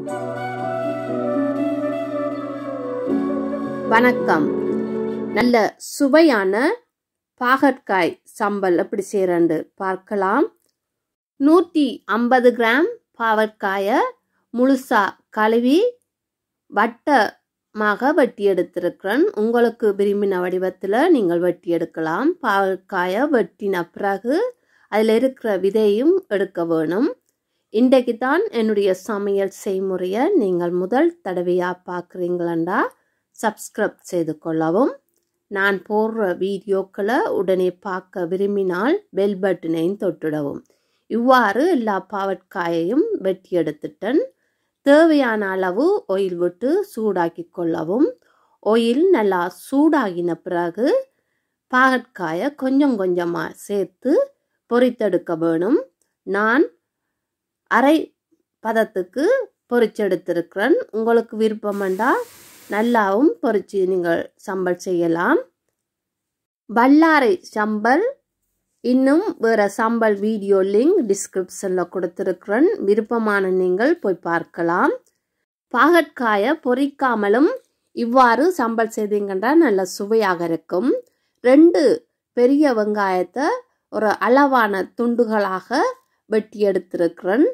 வணக்கம் நல்ல சுவையான பாகற்காய் சம்பல் எப்படி செய்கிறண்டு பார்க்கலாம் நூற்றி ஐம்பது கிராம் பாவற்காயை முழுசா கழுவி வட்டமாக வெட்டி எடுத்திருக்கிறேன் உங்களுக்கு விரும்பின வடிவத்தில் நீங்கள் வெட்டி எடுக்கலாம் பாவற்காயை வெட்டின பிறகு அதில் இருக்கிற விதையும் எடுக்க வேணும் இன்றைக்கு தான் என்னுடைய சமையல் செய்முறையை நீங்கள் முதல் தடவையாக பார்க்குறீங்களா சப்ஸ்கிரைப் செய்து கொள்ளவும் நான் போடுற வீடியோக்களை உடனே பார்க்க விரும்பினால் பெல் பட்டனையும் தொட்டுடவும் இவ்வாறு எல்லா பாவற்காயையும் வெட்டி எடுத்துட்டேன் தேவையான அளவு ஒயில் விட்டு சூடாக்கி கொள்ளவும் ஒயில் நல்லா சூடாகின பிறகு பாகற்காயை கொஞ்சம் கொஞ்சமாக சேர்த்து பொரித்தெடுக்க வேணும் நான் அரை பதத்துக்கு பொரிச்செடுத்திருக்கிறேன் உங்களுக்கு விருப்பமெண்டா நல்லாவும் பொரிச்சு நீங்கள் சம்பல் செய்யலாம் வல்லாரை சம்பல் இன்னும் வேறு சம்பல் வீடியோ லிங்க் டிஸ்கிரிப்ஷனில் கொடுத்துருக்குறேன் விருப்பமான நீங்கள் போய் பார்க்கலாம் பாகற்காயை பொரிக்காமலும் இவ்வாறு சம்பல் செய்தீங்கன்னா நல்ல சுவையாக இருக்கும் ரெண்டு பெரிய வெங்காயத்தை ஒரு அளவான துண்டுகளாக வெட்டி எடுத்திருக்கிறேன்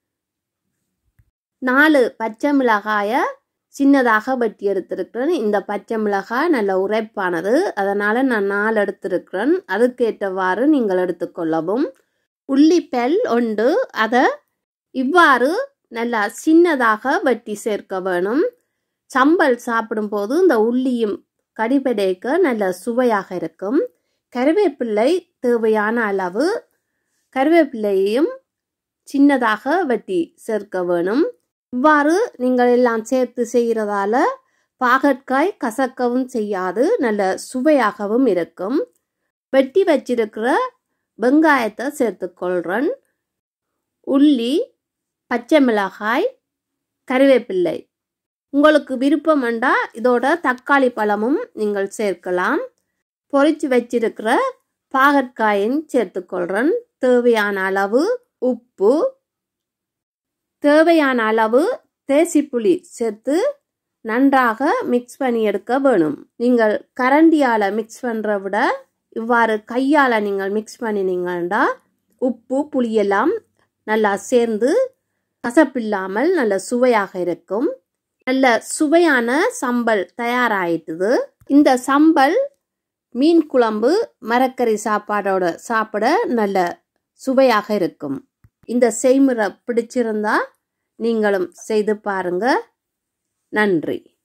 நாலு பச்சை மிளகாயை சின்னதாக வெட்டி எடுத்திருக்கிறேன் இந்த பச்சை மிளகாய் நல்ல உரைப்பானது அதனால் நான் நாலு எடுத்திருக்கிறேன் அதுக்கேற்றவாறு நீங்கள் எடுத்துக்கொள்ளவும் உள்ளிப்பெல் ஒன்று அதை இவ்வாறு நல்லா சின்னதாக வெட்டி சேர்க்க வேணும் சம்பல் சாப்பிடும்போது இந்த உள்ளியும் கடிபடைக்க நல்ல சுவையாக இருக்கும் கருவேப்பிள்ளை தேவையான அளவு கருவேப்பிள்ளையையும் சின்னதாக வெட்டி சேர்க்க வேணும் இவ்வாறு நீங்கள் எல்லாம் சேர்த்து செய்கிறதால பாகற்காய் கசக்கவும் செய்யாது நல்ல சுவையாகவும் இருக்கும் வெட்டி வச்சிருக்கிற வெங்காயத்தை சேர்த்துக்கொள்கிறேன் உள்ளி பச்சை மிளகாய் கருவேப்பிள்ளை உங்களுக்கு விருப்பம் வேண்டால் இதோட தக்காளி பழமும் நீங்கள் சேர்க்கலாம் பொறிச்சு வச்சிருக்கிற பாகற்காயின் சேர்த்துக்கொள்கிறேன் தேவையான அளவு உப்பு தேவையான அளவு தேசிப்புளி சேர்த்து நன்றாக மிக்ஸ் பண்ணி எடுக்க வேணும் நீங்கள் கரண்டியால் மிக்ஸ் பண்ணுற விட இவ்வாறு கையால் நீங்கள் மிக்ஸ் பண்ணினீங்கன்னா உப்பு புளியெல்லாம் நல்லா சேர்ந்து கசப்பில்லாமல் நல்ல சுவையாக இருக்கும் நல்ல சுவையான சம்பல் தயாராயிட்டுது இந்த சம்பல் மீன் குழம்பு மரக்கறி சாப்பாடோட சாப்பிட நல்ல சுவையாக இருக்கும் இந்த செய்முறை பிடிச்சிருந்தா நீங்களும் செய்து பாருங்க நன்றி